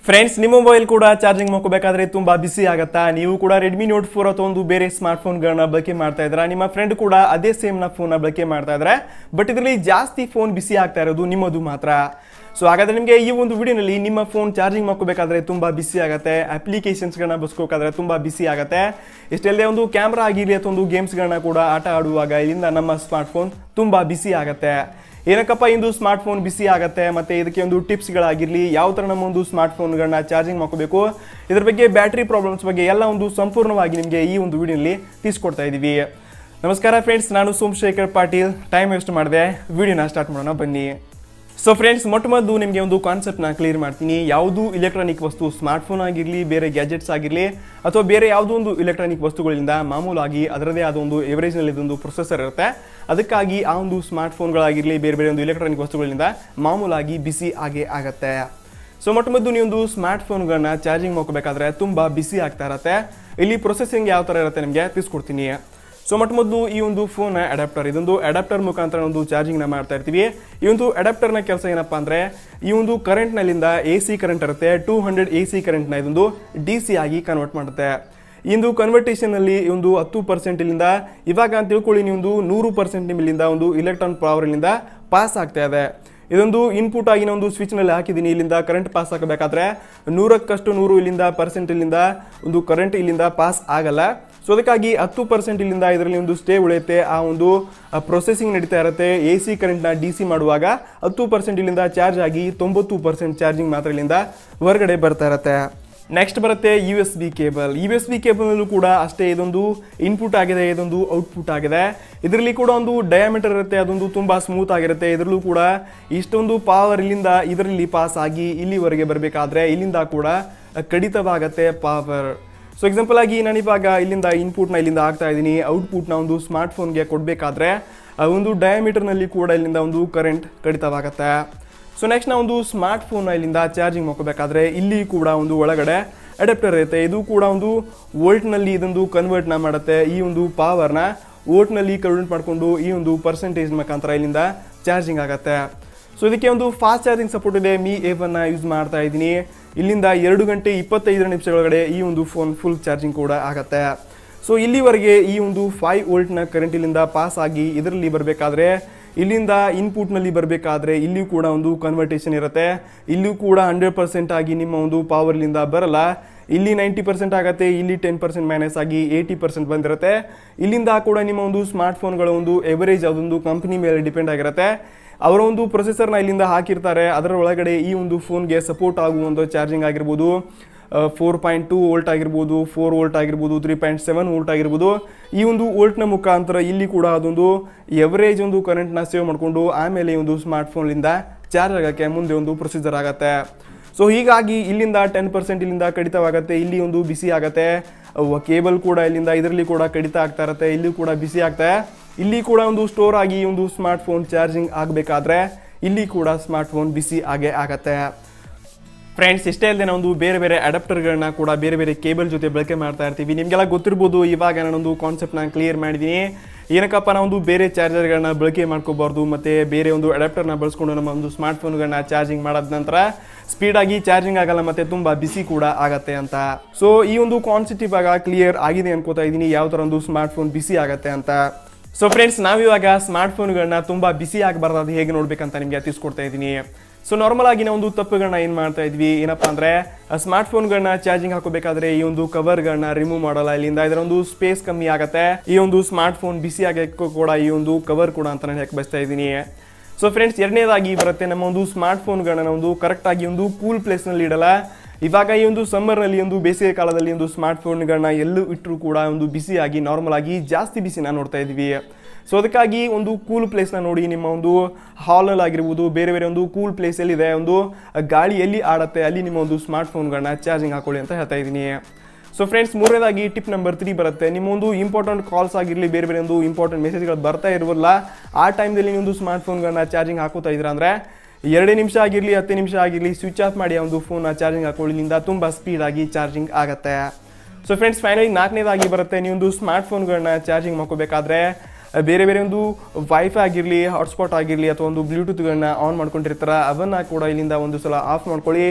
friends ನಿಮ್ಮ mobile ಕೂಡ charging ಮಾಡ್ಕೋಬೇಕಾದ್ರೆ ತುಂಬಾ ಬಿಸಿ ಆಗತ್ತಾ ನೀವು ಕೂಡ ರೆಡ್ಮಿ ನೋಟ್ ಫೋರ್ ಅಥವಾ ಒಂದು ಬೇರೆ ಸ್ಮಾರ್ಟ್ ಫೋನ್ಗಳನ್ನ ಬಳಕೆ ಮಾಡ್ತಾ ಇದ್ರ ನಿಮ್ಮ ಫ್ರೆಂಡ್ ಕೂಡ ಅದೇ ಸೇಮ್ ನ ಫೋನ್ ಬಳಕೆ ಮಾಡ್ತಾ ಇದ್ರೆ ಬಟ್ ಇದರಲ್ಲಿ ಜಾಸ್ತಿ ಫೋನ್ ಬಿಸಿ ಆಗ್ತಾ ಇರೋದು ನಿಮ್ಮದು ಮಾತ್ರ ಸೊ ಹಾಗಾದ್ರೆ ನಿಮಗೆ ಈ ಒಂದು ವಿಡಿಯೋನಲ್ಲಿ ನಿಮ್ಮ ಫೋನ್ ಚಾರ್ಜಿಂಗ್ ಮಾಡ್ಕೋಬೇಕಾದ್ರೆ ತುಂಬಾ ಬಿಸಿ ಆಗುತ್ತೆ ಅಪ್ಲಿಕೇಶನ್ಸ್ಗಳನ್ನ ಬಸ್ಕೋಬೇಕಾದ್ರೆ ತುಂಬಾ ಬಿಸಿ ಆಗುತ್ತೆ ಇಷ್ಟೆಲ್ಲದೆ ಒಂದು ಕ್ಯಾಮ್ರಾ ಆಗಿರಲಿ ಅಥವಾ ಒಂದು ಗೇಮ್ಸ್ಗಳನ್ನ ಕೂಡ ಆಟ ಆಡುವಾಗ ಇಲ್ಲಿಂದ ನಮ್ಮ ಸ್ಮಾರ್ಟ್ ಫೋನ್ ತುಂಬಾ ಬಿಸಿ ಆಗುತ್ತೆ ಏನಕ್ಕಪ್ಪ ಇಂದು ಸ್ಮಾರ್ಟ್ ಫೋನ್ ಬಿಸಿ ಆಗತ್ತೆ ಮತ್ತೆ ಇದಕ್ಕೆ ಒಂದು ಟಿಪ್ಸ್ಗಳಾಗಿರಲಿ ಯಾವ ಥರ ನಮ್ಮ ಒಂದು ಸ್ಮಾರ್ಟ್ ಫೋನ್ಗಳನ್ನ ಚಾರ್ಜಿಂಗ್ ಮಾಡ್ಕೋಬೇಕು ಇದ್ರ ಬಗ್ಗೆ ಬ್ಯಾಟ್ರಿ ಪ್ರಾಬ್ಲಮ್ಸ್ ಬಗ್ಗೆ ಎಲ್ಲ ಒಂದು ಸಂಪೂರ್ಣವಾಗಿ ನಿಮಗೆ ಈ ಒಂದು ವಿಡಿಯೋನಲ್ಲಿ ತಿಳಿಸ್ಕೊಡ್ತಾ ಇದ್ದೀವಿ ನಮಸ್ಕಾರ ಫ್ರೆಂಡ್ಸ್ ನಾನು ಸೋಮಶೇಖರ್ ಪಾಟೀಲ್ ಟೈಮ್ ವೇಸ್ಟ್ ಮಾಡಿದೆ ವಿಡಿಯೋನ ಸ್ಟಾರ್ಟ್ ಮಾಡೋಣ ಬನ್ನಿ ಸೊ ಫ್ರೆಂಡ್ಸ್ ಮೊಟ್ಟ ಮೊದಲು ನಿಮಗೆ ಒಂದು ಕಾನ್ಸೆಪ್ಟ್ನ ಕ್ಲಿಯರ್ ಮಾಡ್ತೀನಿ ಯಾವುದು ಇಲೆಕ್ಟ್ರಾನಿಕ್ ವಸ್ತು ಸ್ಮಾರ್ಟ್ ಫೋನ್ ಆಗಿರಲಿ ಬೇರೆ ಗ್ಯಾಜೆಟ್ಸ್ ಆಗಿರಲಿ ಅಥವಾ ಬೇರೆ ಯಾವುದೋ ಒಂದು ಇಲೆಕ್ಟ್ರಾನಿಕ್ ವಸ್ತುಗಳಿಂದ ಮಾಮೂಲಾಗಿ ಅದರದೇ ಆದ ಒಂದು ಎವರೇಜ್ನಲ್ಲಿ ಒಂದು ಪ್ರೊಸೆಸರ್ ಇರುತ್ತೆ ಅದಕ್ಕಾಗಿ ಆ ಒಂದು ಸ್ಮಾರ್ಟ್ ಫೋನ್ಗಳಾಗಿರಲಿ ಬೇರೆ ಬೇರೆ ಒಂದು ಇಲೆಕ್ಟ್ರಾನಿಕ್ ವಸ್ತುಗಳಿಂದ ಮಾಮೂಲಾಗಿ ಬಿಸಿ ಆಗೇ ಆಗತ್ತೆ ಸೊ ಮೊಟ್ಟ ಮೊದಲು ನೀವೊಂದು ಸ್ಮಾರ್ಟ್ ಫೋನ್ಗಳನ್ನ ಚಾರ್ಜಿಂಗ್ ಮಾಡ್ಕೋಬೇಕಾದ್ರೆ ತುಂಬ ಬಿಸಿ ಆಗ್ತಾ ಇರತ್ತೆ ಇಲ್ಲಿ ಪ್ರೊಸೆಸಿಂಗ್ ಯಾವ ಥರ ಇರುತ್ತೆ ನಿಮಗೆ ತಿಳಿಸ್ಕೊಡ್ತೀನಿ ಸೊ ಮೊಟ್ಟ ಮೊದಲು ಈ ಒಂದು ಫೋನ್ ಅಡಾಪ್ಟರ್ ಇದೊಂದು ಅಡಾಪ್ಟರ್ ಮುಖಾಂತರ ಒಂದು ಚಾರ್ಜಿಂಗ್ನ ಮಾಡ್ತಾ ಇರ್ತೀವಿ ಈ ಒಂದು ಅಡಾಪ್ಟರ್ನ ಕೆಲಸ ಏನಪ್ಪಾ ಅಂದ್ರೆ ಈ ಒಂದು ಕರೆಂಟ್ನಲ್ಲಿಂದ ಎ ಸಿ ಕರೆಂಟ್ ಇರುತ್ತೆ ಟೂ ಹಂಡ್ರೆಡ್ ಎ ಸಿ ಕರೆಂಟ್ನ ಇದೊಂದು ಡಿ ಸಿ ಆಗಿ ಕನ್ವರ್ಟ್ ಮಾಡುತ್ತೆ ಇಂದು ಕನ್ವರ್ಟೇಷನ್ ಅಲ್ಲಿ ಒಂದು ಹತ್ತು ಪರ್ಸೆಂಟ್ ಇಲ್ಲಿಂದ ಇವಾಗ ಅಂತ ತಿಳ್ಕೊಳ್ಳಿ ನೀವೊಂದು ನೂರು ಪರ್ಸೆಂಟ್ ನಿಮ್ಮಿಂದ ಒಂದು ಇಲೆಕ್ಟ್ರಾನ್ ಪವರ್ ಇಲ್ಲಿಂದ ಪಾಸ್ ಆಗ್ತಾ ಇದೆ ಇದೊಂದು ಇನ್ಪುಟ್ ಆಗಿನ ಒಂದು ಸ್ವಿಚ್ ನಲ್ಲಿ ಹಾಕಿದ್ದೀನಿ ಇಲ್ಲಿಂದ ಕರೆಂಟ್ ಪಾಸ್ ಆಗಬೇಕಾದ್ರೆ ನೂರಕ್ಕಷ್ಟು ನೂರು ಇಲ್ಲಿಂದ ಪರ್ಸೆಂಟ್ ಇಲ್ಲಿಂದ ಒಂದು ಕರೆಂಟ್ ಇಲ್ಲಿಂದ ಪಾಸ್ ಆಗಲ್ಲ ಸೊ ಅದಕ್ಕಾಗಿ ಹತ್ತು ಪರ್ಸೆಂಟ್ ಇಲ್ಲಿಂದ ಇದರಲ್ಲಿ ಒಂದು ಸ್ಟೇ ಉಳಿಯುತ್ತೆ ಆ ಒಂದು ಪ್ರೊಸೆಸಿಂಗ್ ನಡೀತಾ ಇರುತ್ತೆ ಎ ಸಿ ಕರೆಂಟ್ನ ಡಿ ಸಿ ಮಾಡುವಾಗ ಹತ್ತು ಪರ್ಸೆಂಟ್ ಇಲ್ಲಿಂದ ಚಾರ್ಜ್ ಆಗಿ ತೊಂಬತ್ತು ಪರ್ಸೆಂಟ್ ಚಾರ್ಜಿಂಗ್ ಮಾತ್ರ ಇಲ್ಲಿಂದ ಹೊರಗಡೆ ಬರ್ತಾ ಇರುತ್ತೆ ನೆಕ್ಸ್ಟ್ ಬರುತ್ತೆ U S B cable U S B ಕೇಬಲ್ನಲ್ಲೂ ಕೂಡ ಅಷ್ಟೇ ಇದೊಂದು ಇನ್ಪುಟ್ ಆಗಿದೆ ಇದೊಂದು ಔಟ್ಪುಟ್ ಆಗಿದೆ ಇದರಲ್ಲಿ ಕೂಡ ಒಂದು ಡಯಾಮೀಟರ್ ಇರುತ್ತೆ ಅದೊಂದು ತುಂಬ ಸ್ಮೂತ್ ಆಗಿರುತ್ತೆ ಇದರಲ್ಲೂ ಕೂಡ ಇಷ್ಟೊಂದು ಪವರ್ ಇಲ್ಲಿಂದ ಇದರಲ್ಲಿ ಪಾಸ್ ಆಗಿ ಇಲ್ಲಿವರೆಗೆ ಬರಬೇಕಾದ್ರೆ ಇಲ್ಲಿಂದ ಕೂಡ ಕಡಿತವಾಗತ್ತೆ ಪವರ್ ಸೊ ಎಕ್ಸಾಂಪಲ್ ಆಗಿ ನಾನು ಇವಾಗ ಇಲ್ಲಿಂದ ಇನ್ಪುಟ್ನ ಇಲ್ಲಿಂದ ಆಗ್ತಾ ಇದ್ದೀನಿ ಔಟ್ಪುಟ್ನ ಒಂದು ಸ್ಮಾರ್ಟ್ ಫೋನ್ಗೆ ಕೊಡಬೇಕಾದ್ರೆ ಒಂದು ಡಯಾಮೀಟರ್ನಲ್ಲಿ ಕೂಡ ಇಲ್ಲಿಂದ ಒಂದು ಕರೆಂಟ್ ಕಡಿತವಾಗತ್ತೆ ಸೊ ನೆಕ್ಸ್ಟ್ ನಾವು ಒಂದು ಸ್ಮಾರ್ಟ್ ಫೋನ್ನ ಇಲ್ಲಿಂದ ಚಾರ್ಜಿಂಗ್ ಮಾಡ್ಕೋಬೇಕಾದ್ರೆ ಇಲ್ಲಿ ಕೂಡ ಒಂದು ಒಳಗಡೆ ಅಡಾಪ್ಟರ್ ಇರುತ್ತೆ ಇದು ಕೂಡ ಒಂದು ವೋಲ್ಟ್ನಲ್ಲಿ ಇದೊಂದು ಕನ್ವರ್ಟ್ನ ಮಾಡುತ್ತೆ ಈ ಒಂದು ಪವರ್ನ ವೋಲ್ಟ್ನಲ್ಲಿ ಕನ್ವರ್ಟ್ ಮಾಡಿಕೊಂಡು ಈ ಒಂದು ಪರ್ಸೆಂಟೇಜ್ ಮುಖಾಂತರ ಇಲ್ಲಿಂದ ಚಾರ್ಜಿಂಗ್ ಆಗುತ್ತೆ ಸೊ ಇದಕ್ಕೆ ಒಂದು ಫಾಸ್ಟ್ ಚಾರ್ಜಿಂಗ್ ಸಪೋರ್ಟ್ ಇದೆ ಮೀ ಏವನ್ನ ಯೂಸ್ ಮಾಡ್ತಾ ಇದ್ದೀನಿ ಇಲ್ಲಿಂದ ಎರಡು ಗಂಟೆ ಇಪ್ಪತ್ತೈದು ನಿಮಿಷಗಳೊಳಗಡೆ ಈ ಒಂದು ಫೋನ್ ಫುಲ್ ಚಾರ್ಜಿಂಗ್ ಕೂಡ ಆಗುತ್ತೆ ಸೊ ಇಲ್ಲಿವರೆಗೆ ಈ ಒಂದು ಫೈವ್ ವೋಲ್ಟ್ನ ಕರೆಂಟ್ ಇಲ್ಲಿಂದ ಪಾಸ್ ಆಗಿ ಇದರಲ್ಲಿ ಬರಬೇಕಾದ್ರೆ ಇಲ್ಲಿಂದ ಇನ್ಪುಟ್ನಲ್ಲಿ ಬರಬೇಕಾದ್ರೆ ಇಲ್ಲಿಯೂ ಕೂಡ ಒಂದು ಕನ್ವರ್ಟೇಷನ್ ಇರುತ್ತೆ ಇಲ್ಲಿಯೂ ಕೂಡ ಹಂಡ್ರೆಡ್ ಪರ್ಸೆಂಟ್ ಆಗಿ ನಿಮ್ಮ ಒಂದು ಪವರ್ಲಿಂದ ಬರಲ್ಲ ಇಲ್ಲಿ ನೈಂಟಿ ಪರ್ಸೆಂಟ್ ಆಗುತ್ತೆ ಇಲ್ಲಿ ಟೆನ್ ಪರ್ಸೆಂಟ್ ಮೈನಸ್ ಆಗಿ ಏಯ್ಟಿ ಪರ್ಸೆಂಟ್ ಬಂದಿರುತ್ತೆ ಇಲ್ಲಿಂದ ಕೂಡ ನಿಮ್ಮ ಒಂದು ಸ್ಮಾರ್ಟ್ ಫೋನ್ಗಳ ಒಂದು ಎವರೇಜ್ ಅದೊಂದು ಕಂಪ್ನಿ ಮೇಲೆ ಡಿಪೆಂಡ್ ಆಗಿರುತ್ತೆ ಅವರ ಒಂದು ಪ್ರೊಸೆಸರ್ನ ಇಲ್ಲಿಂದ ಹಾಕಿರ್ತಾರೆ ಅದರ ಒಳಗಡೆ ಈ ಒಂದು ಫೋನ್ಗೆ ಸಪೋರ್ಟ್ ಆಗುವಂಥ ಚಾರ್ಜಿಂಗ್ ಆಗಿರ್ಬೋದು ಫೋರ್ ಪಾಯಿಂಟ್ ಟು ವೋಲ್ಟ್ ಆಗಿರ್ಬೋದು ಫೋರ್ ವೋಲ್ಟ್ ಆಗಿರ್ಬೋದು ತ್ರೀ ಪಾಯಿಂಟ್ ಸೆವೆನ್ ವೋಲ್ಟ್ ಆಗಿರ್ಬೋದು ಈ ಒಂದು ವೋಲ್ಟ್ನ ಮುಖಾಂತರ ಇಲ್ಲಿ ಕೂಡ ಅದೊಂದು ಎವರೇಜ್ ಒಂದು ಕರೆಂಟ್ನ ಸೇವ್ ಮಾಡಿಕೊಂಡು ಆಮೇಲೆ ಈ ಒಂದು ಸ್ಮಾರ್ಟ್ ಫೋನ್ಲಿಂದ ಚಾರ್ಜ್ ಆಗೋಕ್ಕೆ ಮುಂದೆ ಒಂದು ಪ್ರೊಸೀಜರ್ ಆಗುತ್ತೆ ಸೊ ಹೀಗಾಗಿ ಇಲ್ಲಿಂದ ಟೆನ್ ಪರ್ಸೆಂಟ್ ಇಲ್ಲಿಂದ ಕಡಿತವಾಗುತ್ತೆ ಇಲ್ಲಿ ಒಂದು ಬಿಸಿ ಆಗುತ್ತೆ ಕೇಬಲ್ ಕೂಡ ಇಲ್ಲಿಂದ ಇದರಲ್ಲಿ ಕೂಡ ಕಡಿತ ಆಗ್ತಾ ಇರುತ್ತೆ ಇಲ್ಲಿ ಕೂಡ ಬಿಸಿ ಆಗ್ತಾ ಇಲ್ಲಿ ಕೂಡ ಒಂದು ಸ್ಟೋರ್ ಆಗಿ ಒಂದು ಸ್ಮಾರ್ಟ್ ಫೋನ್ ಚಾರ್ಜಿಂಗ್ ಆಗಬೇಕಾದ್ರೆ ಇಲ್ಲಿ ಕೂಡ ಸ್ಮಾರ್ಟ್ ಫೋನ್ ಬಿಸಿ ಆಗೇ ಆಗತ್ತೆ ಫ್ರೆಂಡ್ಸ್ ಇಷ್ಟೇ ಅಲ್ಲದೆ ನಾವೊಂದು ಬೇರೆ ಬೇರೆ ಅಡಾಪ್ಟರ್ಗಳನ್ನ ಕೂಡ ಬೇರೆ ಬೇರೆ ಕೇಬಲ್ ಜೊತೆ ಬಳಕೆ ಮಾಡ್ತಾ ಇರ್ತೀವಿ ನಿಮಗೆಲ್ಲ ಗೊತ್ತಿರ್ಬೋದು ಇವಾಗ ನಾನೊಂದು ಕಾನ್ಸೆಪ್ಟ್ನ ಕ್ಲಿಯರ್ ಮಾಡಿದ್ದೀನಿ ಏನಕ್ಕಪ್ಪ ನಾವೊಂದು ಬೇರೆ ಚಾರ್ಜರ್ಗಳನ್ನ ಬಳಕೆ ಮಾಡ್ಕೋಬಾರ್ದು ಮತ್ತು ಬೇರೆ ಒಂದು ಅಡಾಪ್ಟರ್ನ ಬಳಸ್ಕೊಂಡು ನಮ್ಮ ಒಂದು ಸ್ಮಾರ್ಟ್ ಫೋನ್ಗಳನ್ನ ಚಾರ್ಜಿಂಗ್ ಮಾಡಾದ ನಂತರ ಸ್ಪೀಡಾಗಿ ಚಾರ್ಜಿಂಗ್ ಆಗಲ್ಲ ಮತ್ತು ತುಂಬ ಬಿಸಿ ಕೂಡ ಆಗತ್ತೆ ಅಂತ ಸೊ ಈ ಒಂದು ಕಾನ್ಸೆಪ್ಟ್ ಇವಾಗ ಕ್ಲಿಯರ್ ಆಗಿದೆ ಅನ್ಕೋತಾ ಇದ್ದೀನಿ ಯಾವ ಥರ ಒಂದು ಸ್ಮಾರ್ಟ್ ಫೋನ್ ಬಿಸಿ ಆಗತ್ತೆ ಅಂತ ಸೊ ಫ್ರೆಂಡ್ಸ್ ನಾವಿವಾಗ ಸ್ಮಾರ್ಟ್ ಫೋನ್ಗಳನ್ನ ತುಂಬ ಬಿಸಿ ಆಗಬಾರ್ದು ಅದು ಹೇಗೆ ನೋಡ್ಬೇಕಂತ ನಿಮಗೆ ತಿಳಿಸ್ಕೊಡ್ತಾ ಇದ್ದೀನಿ ಸೊ ನಾರ್ಮಲ್ ಆಗಿ ನಾವು ಒಂದು ತಪ್ಪುಗಳನ್ನ ಏನು ಮಾಡ್ತಾ ಇದ್ವಿ ಏನಪ್ಪಾ ಅಂದ್ರೆ ಸ್ಮಾರ್ಟ್ ಫೋನ್ಗಳನ್ನ ಚಾರ್ಜಿಂಗ್ ಹಾಕೋಬೇಕಾದ್ರೆ ಈ ಒಂದು ಕವರ್ಗಳನ್ನ ರಿಮೂವ್ ಮಾಡಲ್ಲ ಇಲ್ಲಿಂದ ಇದರ ಒಂದು ಸ್ಪೇಸ್ ಕಮ್ಮಿ ಆಗತ್ತೆ ಈ ಒಂದು ಸ್ಮಾರ್ಟ್ ಫೋನ್ ಬಿಸಿ ಆಗಕ್ಕೂ ಕೂಡ ಈ ಒಂದು ಕವರ್ ಕೂಡ ಅಂತ ನಾನು ಹೇಳಕ್ ಬಯಸ್ತಾ ಇದ್ದೀನಿ ಸೊ ಫ್ರೆಂಡ್ಸ್ ಎರಡನೇದಾಗಿ ಬರುತ್ತೆ ನಮ್ಮ ಒಂದು ಸ್ಮಾರ್ಟ್ ಫೋನ್ಗಳನ್ನ ಒಂದು ಕರೆಕ್ಟ್ ಆಗಿ ಒಂದು ಕೂಲ್ ಪ್ಲೇಸ್ನಲ್ಲಿ ಇಡಲ್ಲ ಇವಾಗ ಈ ಒಂದು ಸಮ್ಮರ್ನಲ್ಲಿ ಒಂದು ಬೇಸಿಗೆ ಕಾಲದಲ್ಲಿ ಒಂದು ಸ್ಮಾರ್ಟ್ ಫೋನ್ಗಳನ್ನ ಎಲ್ಲೂ ಇಟ್ಟರು ಕೂಡ ಒಂದು ಬಿಸಿಯಾಗಿ ನಾರ್ಮಲ್ ಆಗಿ ಜಾಸ್ತಿ ಬಿಸಿನ ನೋಡ್ತಾ ಇದ್ವಿ ಸೊ ಅದಕ್ಕಾಗಿ ಒಂದು ಕೂಲ್ ಪ್ಲೇಸ್ನ ನೋಡಿ ನಿಮ್ಮ ಒಂದು ಹಾಲಲ್ಲಿ ಆಗಿರ್ಬೋದು ಬೇರೆ ಬೇರೆ ಒಂದು ಕೂಲ್ ಪ್ಲೇಸ್ ಎಲ್ಲಿದೆ ಒಂದು ಗಾಳಿ ಎಲ್ಲಿ ಆಡತ್ತೆ ಅಲ್ಲಿ ನಿಮ್ಮ ಒಂದು ಸ್ಮಾರ್ಟ್ ಫೋನ್ಗಳನ್ನ ಚಾರ್ಜಿಂಗ್ ಹಾಕೊಳ್ಳಿ ಅಂತ ಹೇಳ್ತಾ ಇದ್ದೀನಿ ಸೊ ಫ್ರೆಂಡ್ಸ್ ಮೂರನೇದಾಗಿ ಟಿಪ್ ನಂಬರ್ ತ್ರೀ ಬರುತ್ತೆ ನಿಮ್ಮ ಒಂದು ಇಂಪಾರ್ಟೆಂಟ್ ಕಾಲ್ಸ್ ಆಗಿರಲಿ ಬೇರೆ ಬೇರೆ ಒಂದು ಇಂಪಾರ್ಟೆಂಟ್ ಮೆಸೇಜ್ಗಳು ಬರ್ತಾ ಇರಬಲ್ಲ ಆ ಟೈಮ್ದಲ್ಲಿ ನೀವು ಒಂದು ಸ್ಮಾರ್ಟ್ ಫೋನ್ಗಳನ್ನ ಚಾರ್ಜಿಂಗ್ ಹಾಕೋತಾ ಇದ್ದೀರಾ ಅಂದರೆ ಎರಡೇ ನಿಮಿಷ ಆಗಿರಲಿ ಹತ್ತು ನಿಮಿಷ ಆಗಿರಲಿ ಸ್ವಿಚ್ ಆಫ್ ಮಾಡಿ ಆ ಒಂದು ಫೋನ್ನ ಚಾರ್ಜಿಂಗ್ ಹಾಕೊಳ್ಳಿಂದ ತುಂಬ ಸ್ಪೀಡಾಗಿ ಚಾರ್ಜಿಂಗ್ ಆಗುತ್ತೆ ಸೊ ಫ್ರೆಂಡ್ಸ್ ಫೈನಲಿ ನಾಲ್ಕನೇದಾಗಿ ಬರುತ್ತೆ ನೀವೊಂದು ಸ್ಮಾರ್ಟ್ ಫೋನ್ಗಳನ್ನ ಚಾರ್ಜಿಂಗ್ ಮಾಡ್ಕೋಬೇಕಾದ್ರೆ ಬೇರೆ ಬೇರೆ ಒಂದು ವೈಫೈ ಆಗಿರಲಿ ಹಾಟ್ಸ್ಪಾಟ್ ಆಗಿರಲಿ ಅಥವಾ ಒಂದು ಬ್ಲೂಟೂತ್ಗಳನ್ನ ಆನ್ ಮಾಡ್ಕೊಂಡಿರ್ತಾರ ಅವನ್ನ ಕೂಡ ಇಲ್ಲಿಂದ ಒಂದು ಸಲ ಆಫ್ ಮಾಡ್ಕೊಳ್ಳಿ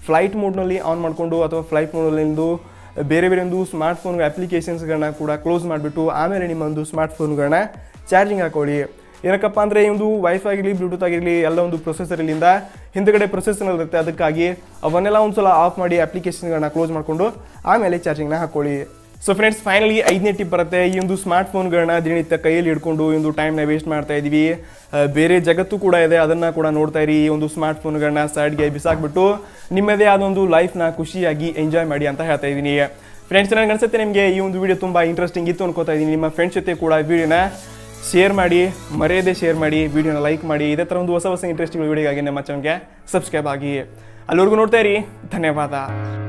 ಫ್ಲೈಟ್ ಮೋಡ್ನಲ್ಲಿ ಆನ್ ಮಾಡಿಕೊಂಡು ಅಥವಾ ಫ್ಲೈಟ್ ಮೋಡ್ನಲ್ಲಿಂದು ಬೇರೆ ಬೇರೆ ಒಂದು ಸ್ಮಾರ್ಟ್ ಫೋನ್ ಅಪ್ಲಿಕೇಶನ್ಸ್ಗಳನ್ನ ಕೂಡ ಕ್ಲೋಸ್ ಮಾಡಿಬಿಟ್ಟು ಆಮೇಲೆ ನಿಮ್ಮ ಒಂದು ಸ್ಮಾರ್ಟ್ ಫೋನ್ಗಳನ್ನ ಚಾರ್ಜಿಂಗ್ ಹಾಕೊಳ್ಳಿ ಏನಕ್ಕಪ್ಪ ಅಂದರೆ ಈ ಒಂದು ವೈಫೈ ಆಗಿರಲಿ ಬ್ಲೂಟೂತ್ ಆಗಿರಲಿ ಎಲ್ಲ ಒಂದು ಪ್ರೊಸೆಸರಲ್ಲಿಂದ ಹಿಂದ್ಗಡೆ ಪ್ರೊಸೆಸರ್ ಇರುತ್ತೆ ಅದಕ್ಕಾಗಿ ಅವನ್ನೆಲ್ಲ ಒಂದು ಸಲ ಆಫ್ ಮಾಡಿ ಅಪ್ಲಿಕೇಶನ್ಗಳನ್ನ ಕ್ಲೋಸ್ ಮಾಡಿಕೊಂಡು ಆಮೇಲೆ ಚಾರ್ಜಿಂಗ್ನ ಹಾಕೊಳ್ಳಿ ಸೊ ಫ್ರೆಂಡ್ಸ್ ಫೈನಲಿ ಐದನೇ ಟಿಪ್ ಬರುತ್ತೆ ಈ ಒಂದು ಸ್ಮಾರ್ಟ್ ಫೋನ್ಗಳನ್ನ ದಿನನಿತ್ಯ ಕೈಯಲ್ಲಿ ಹಿಡ್ಕೊಂಡು ಈ ಒಂದು ಟೈಮ್ನ ವೇಸ್ಟ್ ಮಾಡ್ತಾ ಇದೀವಿ ಆ, ಬೇರೆ ಜಗತ್ತು ಕೂಡ ಇದೆ ಅದನ್ನ ಕೂಡ ನೋಡ್ತಾ ಇರಿ ಈ ಒಂದು ಸ್ಮಾರ್ಟ್ ಫೋನ್ಗಳನ್ನ ಸೈಡ್ಗೆ ಬಿಸಾಕ್ಬಿಟ್ಟು ನಿಮ್ಮದೇ ಆದ ಒಂದು ಲೈಫ್ನ ಖುಷಿಯಾಗಿ ಎಂಜಾಯ್ ಮಾಡಿ ಅಂತ ಹೇಳ್ತಾ ಇದ್ದೀನಿ ಫ್ರೆಂಡ್ಸ್ ನನಗೆ ಅನ್ಸುತ್ತೆ ನಿಮಗೆ ಈ ಒಂದು ವಿಡಿಯೋ ತುಂಬ ಇಂಟ್ರೆಸ್ಟಿಂಗ್ ಇತ್ತು ಅನ್ಕೋತಾ ಇದ್ದೀನಿ ನಿಮ್ಮ ಫ್ರೆಂಡ್ಸ್ ಜೊತೆ ಕೂಡ ವಿಡಿಯೋನ ಶೇರ್ ಮಾಡಿ ಮರೆಯದೆ ಶೇರ್ ಮಾಡಿ ವಿಡಿಯೋನ ಲೈಕ್ ಮಾಡಿ ಇದೇ ಥರ ಒಂದು ಹೊಸ ಹೊಸ ಇಂಟ್ರೆಸ್ಟಿಂಗ್ ವಿಡಿಯೋಗಾಗಿ ನಮ್ಮ ಚಾನಲ್ಗೆ ಸಬ್ಸ್ಕ್ರೈಬ್ ಆಗಿ ಅಲ್ಲಿವರೆಗೂ ನೋಡ್ತಾ ಇರಿ ಧನ್ಯವಾದ